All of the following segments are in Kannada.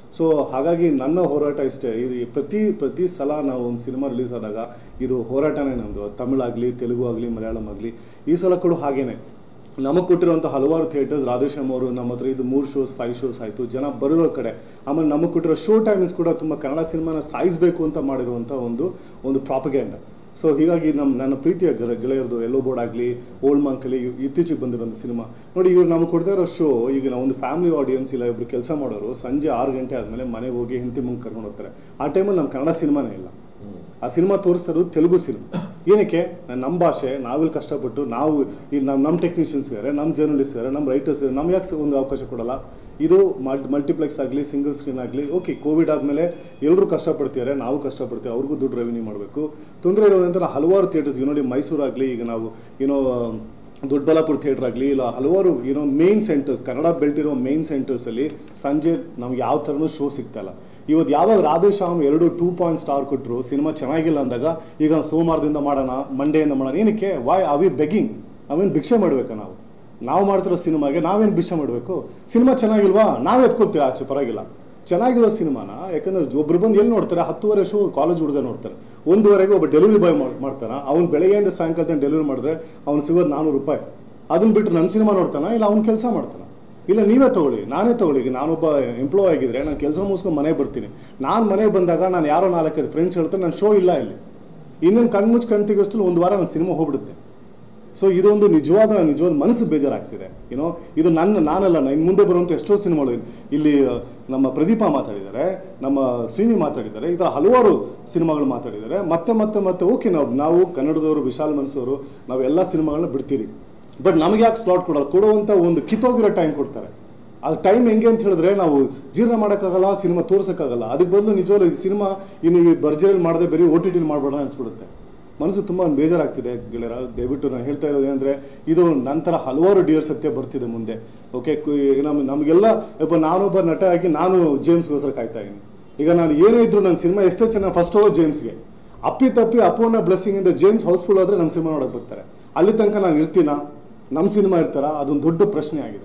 ಸೊ ಹಾಗಾಗಿ ನನ್ನ ಹೋರಾಟ ಇಷ್ಟೇ ಇದು ಈ ಪ್ರತಿ ಪ್ರತಿ ಸಲ ನಾವು ಒಂದು ಸಿನಿಮಾ ರಿಲೀಸ್ ಆದಾಗ ಇದು ಹೋರಾಟನೇ ನಮ್ಮದು ತಮಿಳಾಗಲಿ ತೆಲುಗು ಆಗಲಿ ಮಲಯಾಳಂ ಆಗಲಿ ಈ ಸಲ ಕೂಡ ಹಾಗೇನೆ ನಮಗೆ ಕೊಟ್ಟಿರುವಂಥ ಹಲವಾರು ಥಿಯೇಟರ್ಸ್ ರಾಧೇಶ್ಯಾಮ್ ಅವರು ನಮ್ಮ ಹತ್ರ ಇದು ಮೂರು ಶೋಸ್ ಫೈವ್ ಶೋಸ್ ಆಯಿತು ಜನ ಬರೋ ಕಡೆ ಆಮೇಲೆ ನಮಗೆ ಕೊಟ್ಟಿರೋ ಶೋ ಟೈಮಿಂಗ್ಸ್ ಕೂಡ ತುಂಬ ಕನ್ನಡ ಸಿನಿಮಾನ ಸಾಯಿಸಬೇಕು ಅಂತ ಮಾಡಿರುವಂಥ ಒಂದು ಒಂದು ಪ್ರಾಪಗ್ಯಾಂಡ ಸೊ ಹೀಗಾಗಿ ನಮ್ಮ ನನ್ನ ಪ್ರೀತಿಯ ಗೆಳ ಗೆಳೆಯರದು ಎಲ್ಲೋ ಬೋರ್ಡ್ ಆಗಲಿ ಓಲ್ಡ್ ಮಂಕಲಿ ಇತ್ತೀಚೆಗೆ ಬಂದಿರೋಂಥ ಸಿನಿಮಾ ನೋಡಿ ಇವ್ರು ನಮ್ಗೆ ಕೊಡ್ತಾ ಇರೋ ಶೋ ಈಗ ನಾವು ಒಂದು ಫ್ಯಾಮಿಲಿ ಆಡಿಯನ್ಸ್ ಇಲ್ಲ ಇಬ್ಬರು ಕೆಲಸ ಮಾಡೋರು ಸಂಜೆ ಆರು ಗಂಟೆ ಆದಮೇಲೆ ಮನೆಗೆ ಹೋಗಿ ಹೆಂಡತಿ ಮುಂಗೆ ಕರ್ಕೊಂಡು ಹೋಗ್ತಾರೆ ಆ ಟೈಮಲ್ಲಿ ನಮ್ಮ ಕನ್ನಡ ಸಿನಿಮಾನೇ ಇಲ್ಲ ಆ ಸಿನಿಮಾ ತೋರಿಸೋದು ತೆಲುಗು ಸಿನಿಮಾ ಏನಕ್ಕೆ ನಮ್ಮ ಭಾಷೆ ನಾವಿಲ್ಲಿ ಕಷ್ಟಪಟ್ಟು ನಾವು ಈಗ ನಮ್ಮ ನಮ್ಮ ಟೆಕ್ನಿಷಿಯನ್ಸ್ ಇದ್ದಾರೆ ನಮ್ಮ ಜರ್ನಲಿಸ್ಟ್ ಇದ್ದಾರೆ ನಮ್ಮ ರೈಟರ್ಸ್ ಇದ್ದಾರೆ ನಮ್ಗೆ ಯಾಕೆ ಒಂದು ಅವಕಾಶ ಕೊಡಲ್ಲ ಇದು ಮಲ್ಟಿ ಮಲ್ಟಿಪ್ಲೆಕ್ಸ್ ಆಗಲಿ ಸಿಂಗಲ್ ಸ್ಕ್ರೀನ್ ಆಗಲಿ ಓಕೆ ಕೋವಿಡ್ ಆದಮೇಲೆ ಎಲ್ಲರೂ ಕಷ್ಟಪಡ್ತಿದ್ದಾರೆ ನಾವು ಕಷ್ಟಪಡ್ತೀವಿ ಅವ್ರಿಗೂ ದುಡ್ಡು ರೆವಿನ್ಯೂ ಮಾಡಬೇಕು ತೊಂದರೆ ಇರೋದಂತ ಹಲವಾರು ಥಿಯೇಟರ್ಸ್ ನೋಡಿ ಮೈಸೂರು ಆಗಲಿ ಈಗ ನಾವು ಏನೋ ದೊಡ್ಡಬಳ್ಳಾಪುರ ಥಿಯೇಟರ್ ಆಗಲಿ ಇಲ್ಲ ಹಲವಾರು ಏನೋ ಮೇನ್ ಸೆಂಟರ್ಸ್ ಕನ್ನಡ ಬೆಲ್ಟ್ ಇರೋ ಮೇನ್ ಸೆಂಟರ್ಸಲ್ಲಿ ಸಂಜೆ ನಮ್ಗೆ ಯಾವ ಥರನೂ ಶೋ ಸಿಗ್ತಾಯಿಲ್ಲ ಇವತ್ತು ಯಾವಾಗ ರಾಧೇಶ್ಯಾಮ್ ಎರಡು ಟೂ ಪಾಯಿಂಟ್ ಸ್ಟಾರ್ ಕೊಟ್ಟರು ಸಿನಿಮಾ ಚೆನ್ನಾಗಿಲ್ಲ ಅಂದಾಗ ಈಗ ಸೋಮವಾರದಿಂದ ಮಾಡೋಣ ಮಂಡೆಯಿಂದ ಮಾಡೋಣ ಏನಕ್ಕೆ ವಾಯ್ ಅವಿ ಬೆಗಿಂಗ್ ನಾವೇನು ಭಿಕ್ಷೆ ಮಾಡಬೇಕಾ ನಾವು ನಾವು ಮಾಡ್ತಿರೋ ಸಿನಿಮಾಗೆ ನಾವೇನು ಭಿಕ್ಷೆ ಮಾಡಬೇಕು ಸಿನಿಮಾ ಚೆನ್ನಾಗಿಲ್ವಾ ನಾವೇ ಎತ್ಕೊಳ್ತೀವಿ ಆಚೆ ಪರವಾಗಿಲ್ಲ ಚೆನ್ನಾಗಿರೋ ಸಿನಿಮಾನ ಯಾಕಂದ್ರೆ ಒಬ್ರು ಬಂದು ಎಲ್ಲಿ ನೋಡ್ತಾರೆ ಹತ್ತುವರೆ ಶೋ ಕಾಲೇಜ್ ಹುಡುಗ ನೋಡ್ತಾರೆ ಒಂದುವರೆಗೆ ಒಬ್ಬ ಡೆಲಿವರಿ ಬಾಯ್ ಮಾಡ್ತಾನೆ ಅವ್ನು ಬೆಳಗ್ಗೆಯಿಂದ ಸಾಯಂಕಾಲ ತನಕ ಡೆಲಿವರಿ ಮಾಡಿದ್ರೆ ಅವ್ನು ಸಿಗೋದು ನಾನ್ನೂರು ರೂಪಾಯಿ ಅದನ್ನ ಬಿಟ್ಟು ನನ್ನ ಸಿನಿಮಾ ನೋಡ್ತಾನೆ ಇಲ್ಲ ಅವ್ನು ಕೆಲಸ ಮಾಡ್ತಾನೆ ಇಲ್ಲ ನೀವೇ ತಗೊಳ್ಳಿ ನಾನೇ ತಗೊಳ್ಳಿ ಈಗ ನಾನೊಬ್ಬ ಎಂಪ್ಲಾಯ್ ಆಗಿದ್ರೆ ನಾನು ಕೆಲಸ ಮುಗಿಸ್ಕೊಂಡು ಮನೆಗೆ ಬರ್ತೀನಿ ನಾನು ಮನೆಗೆ ಬಂದಾಗ ನಾನು ಯಾರೋ ನಾಲ್ಕೈದು ಫ್ರೆಂಡ್ಸ್ ಹೇಳ್ತಾರೆ ನನ್ನ ಶೋ ಇಲ್ಲ ಇಲ್ಲಿ ಇನ್ನೊಂದು ಕಣ್ಣು ಮುಚ್ಚಿ ಕಣ್ ತೆಗಿಯೋಷ್ಟು ಒಂದು ವಾರ ನನ್ನ ಸಿನಿಮಾ ಹೋಗ್ಬಿಡುತ್ತೆ ಸೊ ಇದೊಂದು ನಿಜವಾದ ನಿಜವಾದ ಮನಸ್ಸು ಬೇಜಾರಾಗ್ತಿದೆ ಏನೋ ಇದು ನನ್ನ ನಾನಲ್ಲ ಇನ್ನು ಮುಂದೆ ಬರುವಂಥ ಎಷ್ಟೋ ಸಿನಿಮಾಗಳು ಇಲ್ಲಿ ಆ, ನಮ್ಮ ಪ್ರದೀಪ ಮಾತಾಡಿದ್ದಾರೆ ನಮ್ಮ ಶ್ರೀನಿ ಮಾತಾಡಿದ್ದಾರೆ ಈ ಥರ ಹಲವಾರು ಸಿನಿಮಾಗಳು ಮಾತಾಡಿದ್ದಾರೆ ಮತ್ತೆ ಮತ್ತೆ ಮತ್ತೆ ಓಕೆ ನಾವು ನಾವು ಕನ್ನಡದವರು ವಿಶಾಲ್ ಮನಸ್ಸವರು ನಾವು ಎಲ್ಲ ಸಿನಿಮಾಗಳನ್ನ ಬಿಡ್ತೀರಿ ಬಟ್ ನಮಗೆ ಯಾಕೆ ಸ್ಲಾಟ್ ಕೊಡಲ್ಲ ಕೊಡುವಂಥ ಒಂದು ಕಿತ್ತೋಗಿರೋ ಟೈಮ್ ಕೊಡ್ತಾರೆ ಅದು ಟೈಮ್ ಹೆಂಗೆ ಅಂತ ಹೇಳಿದ್ರೆ ನಾವು ಜೀರ್ಣ ಮಾಡೋಕ್ಕಾಗಲ್ಲ ಸಿನಿಮಾ ತೋರ್ಸೋಕ್ಕಾಗಲ್ಲ ಅದಕ್ಕೆ ಬದಲು ನಿಜವಾಗ್ಲೂ ಈ ಸಿನಿಮಾ ಇನ್ನು ಈ ಭರ್ಜರಿಯಲ್ಲಿ ಮಾಡದೆ ಬರೀ ಓ ಟಿ ಟಿಲಿ ಮಾಡಬೇಡ ಅನ್ಸ್ಬಿಡುತ್ತೆ ಮನಸ್ಸು ತುಂಬ ಬೇಜಾರಾಗ್ತಿದೆ ಗೆಳೆಯರ ದಯವಿಟ್ಟು ನಾನು ಹೇಳ್ತಾ ಇರೋದು ಏನಂದರೆ ಇದು ನಂತರ ಹಲವಾರು ಡಿಯರ್ ಸತ್ಯ ಬರ್ತಿದೆ ಮುಂದೆ ಓಕೆ ನಮ್ಮ ನಮಗೆಲ್ಲ ಒಬ್ಬ ನಾನೊಬ್ಬ ನಟ ಆಗಿ ನಾನು ಜೇಮ್ಸ್ಗೋಸ್ಕರ ಕಾಯ್ತಾ ಇದ್ದೀನಿ ಈಗ ನಾನು ಏನೇ ಇದ್ರು ನನ್ನ ಸಿನಿಮಾ ಎಷ್ಟೋ ಚೆನ್ನಾಗಿ ಫಸ್ಟ್ ಹೋಗೋ ಜೇಮ್ಸ್ಗೆ ಅಪ್ಪಿ ತಪ್ಪಿ ಅಪೂರ್ಣ ಬ್ಲೆಸ್ಸಿಂಗಿಂದ ಜೇಮ್ಸ್ ಹೌಸ್ಫುಲ್ ಆದರೆ ನಮ್ಮ ಸಿನಿಮಾ ನೋಡೋಕೆ ಬರ್ತಾರೆ ಅಲ್ಲಿ ತನಕ ನಾನು ಇರ್ತೀನಾ ನಮ್ಮ ಸಿನಿಮಾ ಇರ್ತಾರಾ ಅದೊಂದು ದೊಡ್ಡ ಪ್ರಶ್ನೆ ಆಗಿದೆ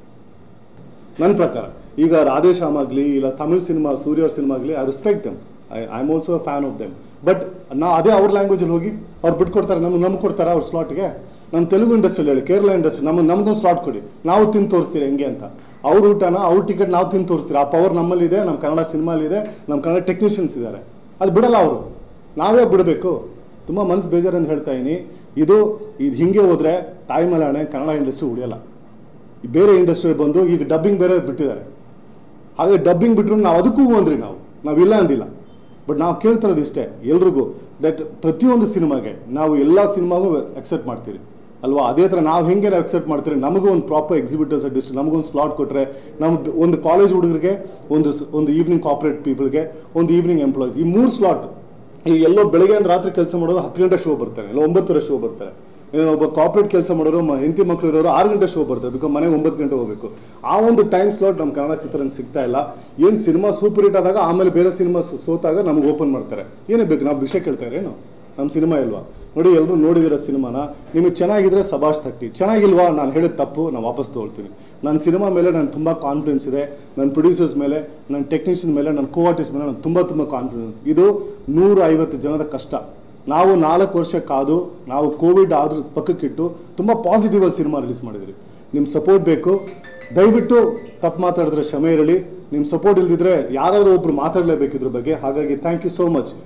ನನ್ನ ಪ್ರಕಾರ ಈಗ ರಾಧೇಶ್ಯಾಮ್ ಆಗಲಿ ಇಲ್ಲ ತಮಿಳ್ ಸಿನಿಮಾ ಸೂರ್ಯ ಅವ್ರ ಸಿನಿಮಾ ಆಗಲಿ I respect them I I am also fan of them but ನಾ ಅದೇ ಅವ್ರ ಲ್ಯಾಂಗ್ವೇಜಲ್ಲಿ ಹೋಗಿ ಅವ್ರು ಬಿಟ್ಕೊಡ್ತಾರೆ ನಮ್ಗೆ ನಮ್ಗೆ ಕೊಡ್ತಾರೆ ಅವ್ರ ಸ್ಲಾಟ್ಗೆ ನಮ್ಮ ತೆಲುಗು ಇಂಡಸ್ಟ್ರಿಯಲ್ಲಿ ಹೇಳಿ ಕೇರಳ ಇಂಡಸ್ಟ್ರಿ ನಮಗೆ ನಮ್ಗೊಂದು ಸ್ಲಾಟ್ ಕೊಡಿ ನಾವು ತಿಂದು ತೋರಿಸ್ತೀರಿ ಹೆಂಗೆ ಅಂತ ಅವ್ರ ಊಟನ ಅವ್ರ ಟಿಕೆಟ್ ನಾವು ತಿಂದು ತೋರಿಸ್ತೀರಿ ಆ ಪವರ್ ನಮ್ಮಲ್ಲಿದೆ ನಮ್ಮ ಕನ್ನಡ ಸಿನಿಮಾಲಿದೆ ನಮ್ಮ ಕನ್ನಡ ಟೆಕ್ನಿಷಿಯನ್ಸ್ ಇದ್ದಾರೆ ಅದು ಬಿಡಲ್ಲ ಅವರು ನಾವೇ ಬಿಡಬೇಕು ತುಂಬ ಮನಸ್ಸು ಬೇಜಾರು ಅಂತ ಹೇಳ್ತಾ ಇದೀನಿ ಇದು ಇದು ಹಿಂಗೆ ಹೋದರೆ ತಾಯಿ ಮಲಾಣೆ ಕನ್ನಡ ಇಂಡಸ್ಟ್ರಿ ಉಳಿಯಲ್ಲ ಈ ಬೇರೆ ಇಂಡಸ್ಟ್ರಿ ಬಂದು ಈಗ ಡಬ್ಬಿಂಗ್ ಬೇರೆ ಬಿಟ್ಟಿದ್ದಾರೆ ಹಾಗೆ ಡಬ್ಬಿಂಗ್ ಬಿಟ್ಟರು ನಾವು ಅದಕ್ಕೂ ಅಂದ್ರಿ ನಾವು ನಾವಿಲ್ಲ ಅಂದಿಲ್ಲ ಬಟ್ ನಾವು ಕೇಳ್ತಿರೋದು ಇಷ್ಟೇ ಎಲ್ರಿಗೂ ದಟ್ ಪ್ರತಿಯೊಂದು ಸಿನಿಮಾಗೆ ನಾವು ಎಲ್ಲ ಸಿನಿಮಾಗೂ ಅಕ್ಸೆಪ್ಟ್ ಮಾಡ್ತೀರಿ ಅಲ್ವಾ ಅದೇ ಥರ ನಾವು ಹೆಂಗೆ ನಾವು ಅಕ್ಸೆಪ್ಟ್ ಮಾಡ್ತೀರಿ ನಮಗೂ ಒಂದು ಪ್ರಾಪರ್ ಎಕ್ಸಿಬಿಟರ್ಸ್ ಡಿಸ್ಟ್ರಿಕ್ಟ್ ನಮಗೊಂದು ಸ್ಲಾಟ್ ಕೊಟ್ಟರೆ ನಮ್ಮ ಒಂದು ಕಾಲೇಜ್ ಹುಡುಗರಿಗೆ ಒಂದು ಸ್- ಒಂದು ಈವ್ನಿಂಗ್ ಕಾರ್ಪೊರೇಟ್ ಪೀಪಲ್ಗೆ ಒಂದು ಈವ್ನಿಂಗ್ ಎಂಪ್ಲಾಯೀಸ್ ಈ ಮೂರು ಸ್ಲಾಟ್ ಈಗ ಎಲ್ಲೋ ಬೆಳಗ್ಗೆ ಅಂದ್ರೆ ರಾತ್ರಿ ಕೆಲಸ ಮಾಡೋದು ಹತ್ತು ಗಂಟೆ ಶೋ ಬರ್ತಾರೆ ಇಲ್ಲ ಒಂಬತ್ತರ ಶೋ ಬರ್ತಾರೆ ಏನೋ ಒಬ್ಬ ಕಾರ್ಪೊರೇಟ್ ಕೆಲಸ ಮಾಡೋರು ಮ- ಹೆಂಡತಿ ಮಕ್ಕಳು ಇರೋರು ಆರು ಗಂಟೆ ಶೋ ಬರ್ತಾರೆ ಬಿಕಾಸ್ ಮನೆಗೆ ಒಂಬತ್ತು ಗಂಟೆ ಹೋಗಬೇಕು ಆ ಒಂದು ಟೈಮ್ ಸ್ಲಾಟ್ ನಮ್ಮ ಕನ್ನಡ ಚಿತ್ರರಂಗ ಸಿಗ್ತಾ ಇಲ್ಲ ಏನು ಸಿನಿಮಾ ಸೂಪರ್ ಹಿಟ್ ಆದಾಗ ಆಮೇಲೆ ಬೇರೆ ಸಿನಿಮಾ ಸೋತಾಗ ನಮ್ಗೆ ಓಪನ್ ಮಾಡ್ತಾರೆ ಏನೇ ಬೇಕು ನಾವು ಭಿಕ್ಷೆ ಕೇಳ್ತಾರೆ ಏನು ನಮ್ಮ ಸಿನಿಮಾ ಇಲ್ವಾ ನೋಡಿ ಎಲ್ಲರೂ ನೋಡಿದಿರೋ ಸಿನಿಮಾನ ನಿಮಗೆ ಚೆನ್ನಾಗಿದ್ರೆ ಸಬಾಷ್ ತಟ್ಟಿ ಚೆನ್ನಾಗಿಲ್ವಾ ನಾನು ಹೇಳಿದ ತಪ್ಪು ನಾನು ವಾಪಸ್ ತೊಗೊಳ್ತೀನಿ ನನ್ನ ಸಿನಿಮಾ ಮೇಲೆ ನಾನು ತುಂಬ ಕಾನ್ಫಿಡೆನ್ಸ್ ಇದೆ ನನ್ನ ಪ್ರೊಡ್ಯೂಸರ್ಸ್ ಮೇಲೆ ನನ್ನ ಟೆಕ್ನಿಷಿಯನ್ ಮೇಲೆ ನನ್ನ ಕೋ ಆರ್ಟಿಸ್ಟ್ ಮೇಲೆ ನಾನು ತುಂಬ ತುಂಬ ಕಾನ್ಫಿಡೆನ್ಸ್ ಇದು ನೂರ ಐವತ್ತು ಜನದ ಕಷ್ಟ ನಾವು ನಾಲ್ಕು ವರ್ಷ ಕಾದು ನಾವು ಕೋವಿಡ್ ಆದ್ರ ಪಕ್ಕಕ್ಕಿಟ್ಟು ತುಂಬ ಪಾಸಿಟಿವ್ ಆಗಿ ಸಿನಿಮಾ ರಿಲೀಸ್ ಮಾಡಿದ್ರಿ ನಿಮ್ಮ ಸಪೋರ್ಟ್ ಬೇಕು ದಯವಿಟ್ಟು ತಪ್ಪು ಮಾತಾಡಿದ್ರೆ ಕ್ಷಮೆ ಇರಲಿ ನಿಮ್ಮ ಸಪೋರ್ಟ್ ಇಲ್ದಿದ್ರೆ ಯಾರಾದರೂ ಒಬ್ರು ಮಾತಾಡಲೇಬೇಕು ಇದ್ರ ಬಗ್ಗೆ ಹಾಗಾಗಿ thank you so much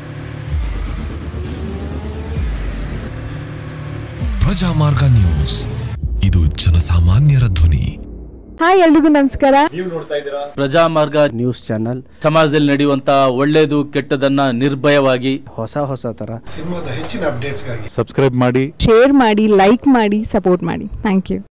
Prajamarga news ಇದು ಜನಸಾಮಾನ್ಯರ ಧ್ವನಿ ಹಾಯ್ ಎಲ್ರಿಗೂ ನಮಸ್ಕಾರ ಪ್ರಜಾಮಾರ್ಗ ನ್ಯೂಸ್ ಚಾನಲ್ ಸಮಾಜದಲ್ಲಿ ನಡೆಯುವಂತ ಒಳ್ಳೇದು ಕೆಟ್ಟದನ್ನ ನಿರ್ಭಯವಾಗಿ ಹೊಸ ಹೊಸ ಥರ ಸಿನಿಮಾದ ಹೆಚ್ಚಿನ ಅಪ್ಡೇಟ್ಸ್ಗಾಗಿ ಸಬ್ಸ್ಕ್ರೈಬ್ ಮಾಡಿ ಶೇರ್ ಮಾಡಿ ಲೈಕ್ ಮಾಡಿ ಸಪೋರ್ಟ್ ಮಾಡಿ ಥ್ಯಾಂಕ್ ಯು